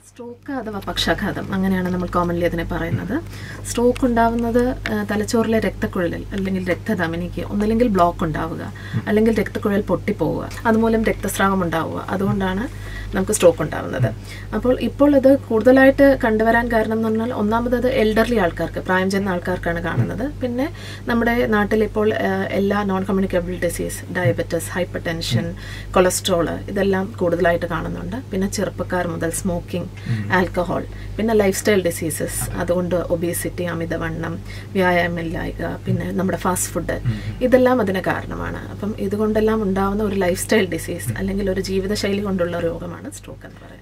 Stroke അഥവാ പക്ഷാഘാതം അങ്ങനെയാണ് നമ്മൾ കോമൺലി അതിനെ പറയുന്നത് സ്ട്രോക്ക് ഉണ്ടാവുന്നത് ആ, തലച്ചോറിലെ രക്തക്കുഴലിൽ അല്ലെങ്കിൽ രക്തധമനിക്ക് ഒന്നില്ലെങ്കിൽ ബ്ലോക്ക് ഉണ്ടാവുക അല്ലെങ്കിൽ രക്തക്കുഴൽ പൊട്ടിപ്പോവുക അതുമൂലം രക്തസ്രാവം ഉണ്ടാവുക അതുകൊണ്ടാണ് നമുക്ക് സ്ട്രോക്ക് ഉണ്ടാവുന്നത് അപ്പോൾ ഇപ്പോൾ ഇത് കൂടുതലായിട്ട് കണ്ടുവരാൻ കാരണം എന്ന് പറഞ്ഞാൽ ഒന്നാമത് അത് എൽഡർലി ആൾക്കാർക്ക് പ്രായം ചെന്ന ആൾക്കാർക്കാണ് കാണുന്നത് പിന്നെ നമ്മുടെ നാട്ടിൽ ഇപ്പോൾ ആ, എല്ലാ non communicable disease diabetes hypertension cholesterol ഇതെല്ലാം കൂടുതലായിട്ട് കാണുന്നുണ്ട് പിന്നെ ചെറുപ്പക്കാർ മുതൽ സ്മോക്കിംഗ് ആൽക്കഹോൾ പിന്നെ ലൈഫ് സ്റ്റൈൽ ഡിസീസസ് അതുകൊണ്ട് ഒബീസിറ്റി അമിതവണ്ണം വ്യായാമമില്ലായ്ക പിന്നെ നമ്മുടെ ഫാസ്റ്റ് ഫുഡ് ഇതെല്ലാം അതിന് കാരണമാണ് അപ്പം ഇതുകൊണ്ടെല്ലാം ഉണ്ടാവുന്ന ഒരു ലൈഫ് സ്റ്റൈൽ ഡിസീസ് അല്ലെങ്കിൽ ഒരു ജീവിതശൈലി കൊണ്ടുള്ള രോഗമാണ് സ്ട്രോക്ക് എന്ന് പറയുന്നത്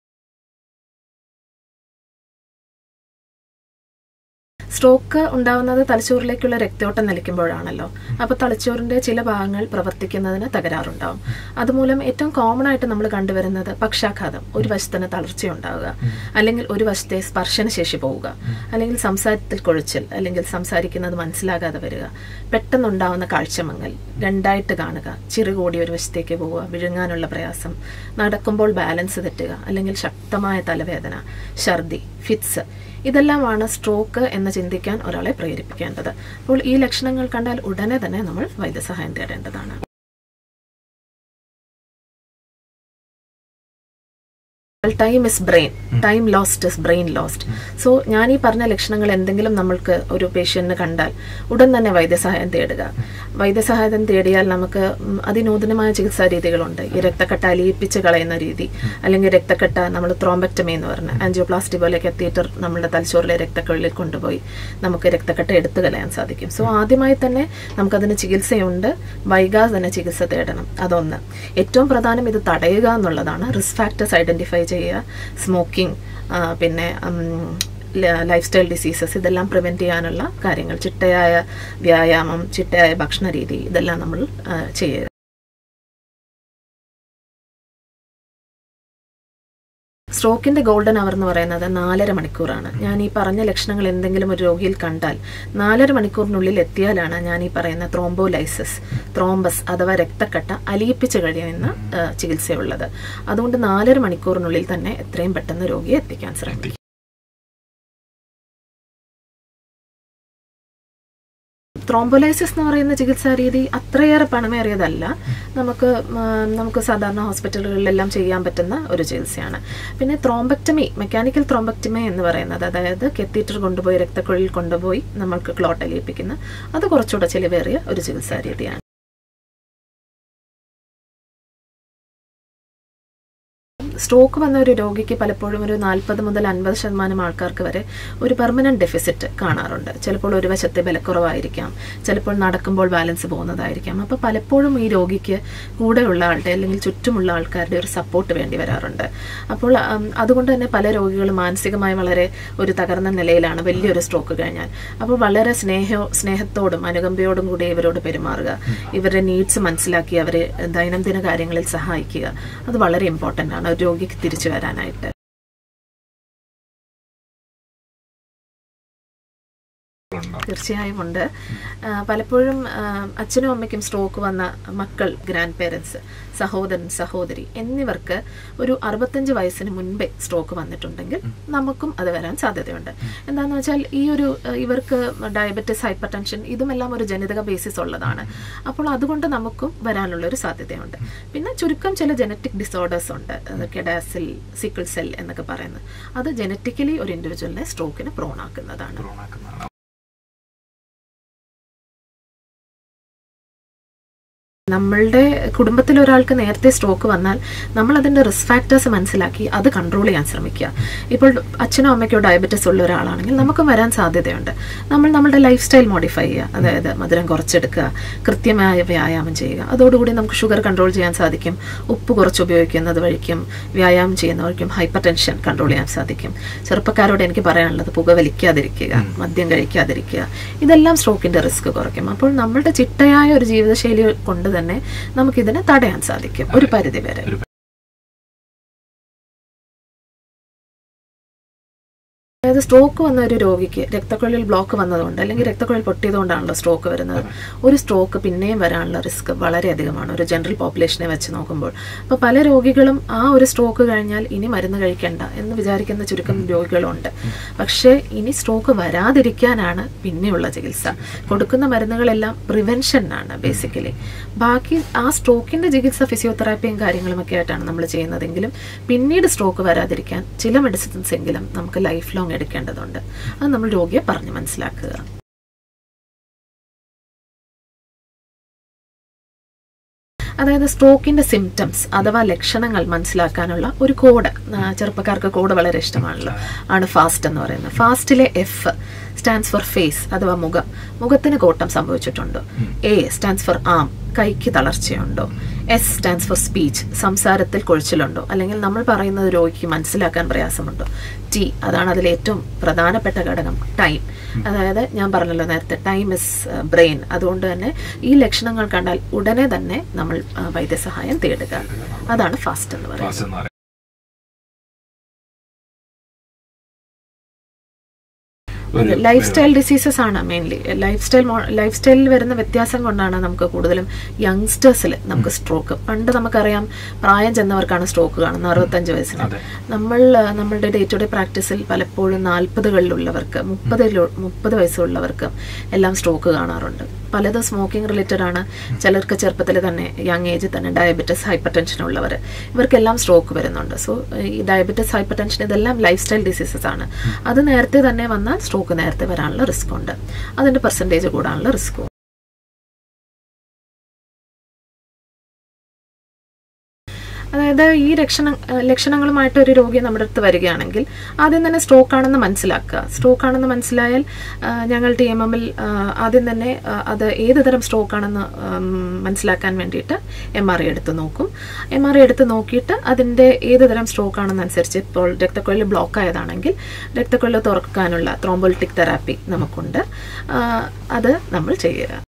സ്ട്രോക്ക് ഉണ്ടാവുന്നത് തലച്ചോറിലേക്കുള്ള രക്തയോട്ടം നിലയ്ക്കുമ്പോഴാണല്ലോ അപ്പോൾ തലച്ചോറിന്റെ ചില ഭാഗങ്ങൾ പ്രവർത്തിക്കുന്നതിന് തകരാറുണ്ടാവും അതുമൂലം ഏറ്റവും കോമൺ ആയിട്ട് നമ്മൾ കണ്ടുവരുന്നത് പക്ഷാഘാതം ഒരു വശത്തിന് തളർച്ചയുണ്ടാവുക അല്ലെങ്കിൽ ഒരു വശത്തെ സ്പർശനശേഷി പോവുക അല്ലെങ്കിൽ സംസാരത്തിൽ കുഴച്ചിൽ അല്ലെങ്കിൽ സംസാരിക്കുന്നത് മനസ്സിലാകാതെ വരിക പെട്ടെന്നുണ്ടാവുന്ന കാഴ്ചമങ്ങൽ രണ്ടായിട്ട് കാണുക ചിറുകൂടി ഒരു വശത്തേക്ക് പോവുക വിഴുങ്ങാനുള്ള പ്രയാസം നടക്കുമ്പോൾ ബാലൻസ് തെറ്റുക അല്ലെങ്കിൽ ശക്തമായ തലവേദന ഛർദി ഫിറ്റ്സ് ഇതെല്ലാമാണ് സ്ട്രോക്ക് എന്ന് ചിന്തിക്കാൻ ഒരാളെ പ്രേരിപ്പിക്കേണ്ടത് അപ്പോൾ ഈ ലക്ഷണങ്ങൾ കണ്ടാൽ ഉടനെ തന്നെ നമ്മൾ വൈദ്യസഹായം തേടേണ്ടതാണ് time is brain time lost is brain lost so ഞാൻ ഈ പറഞ്ഞ ലക്ഷണങ്ങൾ എന്തെങ്കിലും നമ്മൾക്ക് ഒരു പേഷ്യന്റിന് കണ്ടാൽ ഉടൻ തന്നെ വൈദ്യസഹായം തേടുക വൈദ്യസഹായം തേടിയാൽ നമുക്ക് ഉം, അതിനൂതനമായ ചികിത്സാ രീതികളുണ്ട് ഈ രക്തക്കട്ട അലിയിപ്പിച്ച് കളയുന്ന രീതി അല്ലെങ്കിൽ രക്തക്കട്ട നമ്മൾ ത്രോംബക്ടമി എന്ന് പറഞ്ഞ ആൻജിയോപ്ലാസ്റ്റി പോലെ കത്തീറ്റർ നമ്മുടെ തലച്ചോറിലെ രക്തക്കുഴലിൽ കൊണ്ടുപോയി നമുക്ക് രക്തക്കട്ട എടുത്തു കളയാൻ സാധിക്കും സോ ആദ്യമായി തന്നെ നമുക്കതിന് ചികിത്സയുണ്ട് വൈകാതെ തന്നെ ചികിത്സ തേടണം അതൊന്ന് ഏറ്റവും പ്രധാനം ഇത് തടയുക എന്നുള്ളതാണ് റിസ്ക് ഫാക്ടേഴ്സ് ഐഡന്റിഫൈ ചെയ്യുക സ്മോക്കിംഗ് പിന്നെ ലൈഫ് സ്റ്റൈൽ ഡിസീസസ് ഇതെല്ലാം പ്രിവെൻറ്റ് ചെയ്യാനുള്ള കാര്യങ്ങൾ ചിട്ടയായ വ്യായാമം ചിട്ടയായ ഭക്ഷണ രീതി ഇതെല്ലാം നമ്മൾ ആ, ചെയ്യുക സ്ട്രോക്കിന്റെ ഗോൾഡൻ അവർ എന്ന് പറയുന്നത് നാലര മണിക്കൂറാണ് ഞാൻ ഈ പറഞ്ഞ ലക്ഷണങ്ങൾ എന്തെങ്കിലും ഒരു രോഗിയിൽ കണ്ടാൽ നാലര മണിക്കൂറിനുള്ളിൽ എത്തിയാലാണ് ഞാൻ ഈ പറയുന്ന ത്രോംബോലൈസിസ് ത്രോംബസ് അഥവാ രക്തക്കട്ട അലിയിപ്പിച്ച് കഴിയുന്ന ആ, ചികിത്സയുള്ളത് അതുകൊണ്ട് നാലര മണിക്കൂറിനുള്ളിൽ തന്നെ എത്രയും പെട്ടെന്ന് രോഗിയെ എത്തിക്കാൻ ശ്രമിക്കും ത്രോംബോലൈസിസ് എന്ന് പറയുന്ന ചികിത്സാ രീതി അത്രയേറെ പണമേറിയതല്ല നമുക്ക് ആ, നമുക്ക് സാധാരണ ഹോസ്പിറ്റലുകളിലെല്ലാം ചെയ്യാൻ പറ്റുന്ന ഒരു ചികിത്സയാണ് പിന്നെ ത്രോംബക്ടമി മെക്കാനിക്കൽ ത്രോംബക്ടമി എന്ന് പറയുന്നത് അതായത് കെത്തീറ്റർ കൊണ്ടുപോയി രക്തക്കുഴലിൽ കൊണ്ടുപോയി നമ്മൾക്ക് ക്ലോട്ട് അലിയിപ്പിക്കുന്ന അത് കുറച്ചുകൂടെ ചിലവേറിയ ഒരു ചികിത്സാ രീതിയാണ് സ്ട്രോക്ക് വന്ന ഒരു രോഗിക്ക് പലപ്പോഴും ഒരു നാൽപ്പത് മുതൽ അൻപത് ശതമാനം ആൾക്കാർക്ക് വരെ ഒരു പെർമനന്റ് ഡെഫിസിറ്റ് കാണാറുണ്ട് ചിലപ്പോൾ ഒരു വശത്തെ ബലക്കുറവായിരിക്കാം ചിലപ്പോൾ നടക്കുമ്പോൾ ബാലൻസ് പോകുന്നതായിരിക്കാം അപ്പോൾ പലപ്പോഴും ഈ രോഗിക്ക് കൂടെയുള്ള ആളുടെ അല്ലെങ്കിൽ ചുറ്റുമുള്ള ആൾക്കാരുടെ ഒരു സപ്പോർട്ട് വേണ്ടി വരാറുണ്ട് അപ്പോൾ ഉം, അതുകൊണ്ട് തന്നെ പല രോഗികളും മാനസികമായി വളരെ ഒരു തകർന്ന നിലയിലാണ് വലിയൊരു സ്ട്രോക്ക് കഴിഞ്ഞാൽ അപ്പോൾ വളരെ സ്നേഹ സ്നേഹത്തോടും അനുകമ്പയോടും കൂടി ഇവരോട് പെരുമാറുക ഇവരുടെ നീഡ്സ് മനസ്സിലാക്കി അവരെ ദൈനംദിന കാര്യങ്ങളിൽ സഹായിക്കുക അത് വളരെ ഇമ്പോർട്ടൻ്റ് ആണ് ഒരു രോഗിക്ക് തിരിച്ചു വരാനായിട്ട് തീർച്ചയായും ഉണ്ട് ആ, പലപ്പോഴും ആ, അച്ഛനും അമ്മയ്ക്കും സ്ട്രോക്ക് വന്ന മക്കൾ ഗ്രാൻഡ് പേരൻസ് സഹോദരൻ സഹോദരി എന്നിവർക്ക് ഒരു അറുപത്തഞ്ച് വയസ്സിന് മുൻപേ സ്ട്രോക്ക് വന്നിട്ടുണ്ടെങ്കിൽ നമുക്കും അത് വരാൻ സാധ്യതയുണ്ട് എന്താണെന്ന് വെച്ചാൽ ഈ ഒരു ആ, ഇവർക്ക് ഡയബറ്റിസ് ഹൈപ്പർ ടെൻഷൻ ഇതുമെല്ലാം ഒരു ജനിതക ബേസിസ് ഉള്ളതാണ് അപ്പോൾ അതുകൊണ്ട് നമുക്കും വരാനുള്ള ഒരു സാധ്യതയുണ്ട് പിന്നെ ചുരുക്കം ചില ജനറ്റിക് ഡിസോർഡേഴ്സ് ഉണ്ട് കെഡാസിൽ സിക്കിൾ സെൽ എന്നൊക്കെ പറയുന്നത് അത് ജനറ്റിക്കലി ഒരു ഇൻഡിവിജ്വലിനെ സ്ട്രോക്കിന് പ്രോൺ ആക്കുന്നതാണ് നമ്മളുടെ കുടുംബത്തിൽ ഒരാൾക്ക് നേരത്തെ സ്ട്രോക്ക് വന്നാൽ നമ്മൾ അതിന്റെ റിസ്ക് ഫാക്ടേഴ്സ് മനസ്സിലാക്കി അത് കൺട്രോൾ ചെയ്യാൻ ശ്രമിക്കുക ഇപ്പോൾ അച്ഛനോ അമ്മയ്ക്കോ ഡയബറ്റിസ് ഉള്ള ഒരാളാണെങ്കിൽ നമുക്കും വരാൻ സാധ്യതയുണ്ട് നമ്മൾ നമ്മുടെ ലൈഫ് സ്റ്റൈൽ മോഡിഫൈ ചെയ്യുക അതായത് മധുരം കുറച്ചെടുക്കുക കൃത്യമായ വ്യായാമം ചെയ്യുക അതോടുകൂടി നമുക്ക് ഷുഗർ കൺട്രോൾ ചെയ്യാൻ സാധിക്കും ഉപ്പ് കുറച്ച് ഉപയോഗിക്കുന്നത് വഴിക്കും വ്യായാമം ചെയ്യുന്നവർക്കും ഹൈപ്പർ ടെൻഷൻ കൺട്രോൾ ചെയ്യാൻ സാധിക്കും ചെറുപ്പക്കാരോട് എനിക്ക് പറയാനുള്ളത് പുകവലിക്കാതിരിക്കുക മദ്യം കഴിക്കാതിരിക്കുക ഇതെല്ലാം സ്ട്രോക്കിന്റെ റിസ്ക് കുറയ്ക്കും അപ്പോൾ നമ്മളുടെ ചിട്ടയായ ഒരു ജീവിതശൈലി കൊണ്ട് തന്നെ നമുക്കിതിനെ തടയാൻ സാധിക്കും ഒരു പരിധി വരെ അതായത് സ്ട്രോക്ക് വന്ന ഒരു രോഗിക്ക് രക്തക്കുഴലിൽ ബ്ലോക്ക് വന്നതുകൊണ്ട് അല്ലെങ്കിൽ രക്തക്കുഴൽ പൊട്ടിയതുകൊണ്ടാണല്ലോ സ്ട്രോക്ക് വരുന്നത് ഒരു സ്ട്രോക്ക് പിന്നെയും വരാനുള്ള റിസ്ക് വളരെയധികമാണ് ഒരു ജനറൽ പോപ്പുലേഷനെ വെച്ച് നോക്കുമ്പോൾ അപ്പോൾ പല രോഗികളും ആ ഒരു സ്ട്രോക്ക് കഴിഞ്ഞാൽ ഇനി മരുന്ന് കഴിക്കേണ്ട എന്ന് വിചാരിക്കുന്ന ചുരുക്കം രോഗികളുണ്ട് പക്ഷേ ഇനി സ്ട്രോക്ക് വരാതിരിക്കാനാണ് പിന്നെയുള്ള ചികിത്സ കൊടുക്കുന്ന മരുന്നുകളെല്ലാം പ്രിവെൻഷനാണ് ബേസിക്കലി ബാക്കി ആ സ്ട്രോക്കിന്റെ ചികിത്സ ഫിസിയോതെറാപ്പിയും കാര്യങ്ങളും ഒക്കെ ആയിട്ടാണ് നമ്മൾ ചെയ്യുന്നതെങ്കിലും പിന്നീട് സ്ട്രോക്ക് വരാതിരിക്കാൻ ചില മെഡിസിൻസ് എങ്കിലും നമുക്ക് ലൈഫ് ലോങ് എടുക്കേണ്ടതുണ്ട് അത് നമ്മൾ രോഗിയെ പറഞ്ഞ് മനസ്സിലാക്കുക അതായത് സ്ട്രോക്കിന്റെ സിംറ്റംസ് അഥവാ ലക്ഷണങ്ങൾ മനസ്സിലാക്കാനുള്ള ഒരു കോഡ് ആ, ചെറുപ്പക്കാർക്ക് കോഡ് വളരെ ഇഷ്ടമാണല്ലോ ആണ് ഫാസ്റ്റ് എന്ന് പറയുന്നത് ഫാസ്റ്റിലെ എഫ് സ്റ്റാൻഡ്സ് ഫോർ ഫേസ് അഥവാ മുഖം മുഖത്തിന് കോട്ടം സംഭവിച്ചിട്ടുണ്ടോ എ സ്റ്റാൻഡ്സ് ഫോർ ആം കൈക്ക് തളർച്ചയുണ്ടോ എസ് സ്റ്റാൻഡ്സ് ഫോർ സ്പീച്ച് സംസാരത്തിൽ കൊഴിച്ചിലുണ്ടോ അല്ലെങ്കിൽ നമ്മൾ പറയുന്നത് രോഗിക്ക് മനസ്സിലാക്കാൻ പ്രയാസമുണ്ടോ ടി അതാണ് അതിൽ ഏറ്റവും പ്രധാനപ്പെട്ട ഘടകം ടൈം അതായത് ഞാൻ പറഞ്ഞല്ലോ നേരത്തെ ടൈം ഇസ് ബ്രെയിൻ അതുകൊണ്ട് തന്നെ ഈ ലക്ഷണങ്ങൾ കണ്ടാൽ ഉടനെ തന്നെ നമ്മൾ ആ, വൈദ്യസഹായം തേടുക അതാണ് ഫാസ്റ്റ് എന്ന് പറയുന്നത് ക്ലാസ് എന്ന് പറയുന്നത് ഒരു- ലൈഫ് സ്റ്റൈൽ ഡിസീസസ് ആണ് മെയിൻലി ലൈഫ് സ്റ്റൈൽ ലൈഫ് സ്റ്റൈലിൽ വരുന്ന വ്യത്യാസം കൊണ്ടാണ് നമുക്ക് കൂടുതലും യങ്സ്റ്റേഴ്സിൽ നമുക്ക് സ്ട്രോക്ക് പണ്ട് നമുക്കറിയാം പ്രായം ചെന്നവർക്കാണ് സ്ട്രോക്ക് കാണുന്നത് അറുപത്തഞ്ച് വയസ്സിന് അതെ. നമ്മൾ ആ, നമ്മളുടെ ഡേ ടു ഡേ പ്രാക്ടീസിൽ പലപ്പോഴും നാൽപ്പതുകളിലുള്ളവർക്ക് മുപ്പതിൽ മുപ്പത് വയസ്സുള്ളവർക്ക് എല്ലാം സ്ട്രോക്ക് കാണാറുണ്ട് പലതും സ്മോക്കിംഗ് റിലേറ്റഡ് ആണ് ചിലർക്ക് ചെറുപ്പത്തിൽ തന്നെ യങ് ഏജിൽ തന്നെ ഡയബറ്റിസ് ഹൈപ്പർ ടെൻഷൻ ഉള്ളവർ ഇവർക്കെല്ലാം സ്ട്രോക്ക് വരുന്നുണ്ട് സോ ഈ ഡയബറ്റിസ് ഹൈപ്പർ ടെൻഷൻ ഇതെല്ലാം ലൈഫ് സ്റ്റൈൽ ഡിസീസസ് ആണ് അത് നേരത്തെ തന്നെ വന്നാൽ സ്ട്രോക്ക് നേരത്തെ വരാനുള്ള റിസ്ക് ഉണ്ട് അതിന്റെ പെർസെൻറ്റേജ് കൂടാനുള്ള റിസ്ക്കും അതായത് ഈ ലക്ഷണ ലക്ഷണങ്ങളുമായിട്ട് ഒരു രോഗി നമ്മുടെ അടുത്ത് വരികയാണെങ്കിൽ ആദ്യം തന്നെ സ്ട്രോക്ക് ആണെന്ന് മനസ്സിലാക്കുക സ്ട്രോക്ക് ആണെന്ന് മനസ്സിലായാൽ ആ, ഞങ്ങൾ ടി എം എമ്മിൽ ആദ്യം തന്നെ ആ, അത് ഏത് തരം സ്ട്രോക്ക് ആണെന്ന് ഉം, മനസ്സിലാക്കാൻ വേണ്ടിയിട്ട് എം ആർ ഐ എടുത്ത് നോക്കും എം ആർ ഐ എടുത്ത് നോക്കിയിട്ട് അതിൻ്റെ ഏത് തരം സ്ട്രോക്ക് ആണെന്നനുസരിച്ച് ഇപ്പോൾ രക്തക്കൊഴൽ ബ്ലോക്ക് ആയതാണെങ്കിൽ രക്തക്കൊഴൽ തുറക്കാനുള്ള ത്രോംബോളിറ്റിക് തെറാപ്പി നമുക്കുണ്ട് ആ, അത് നമ്മൾ ചെയ്യുക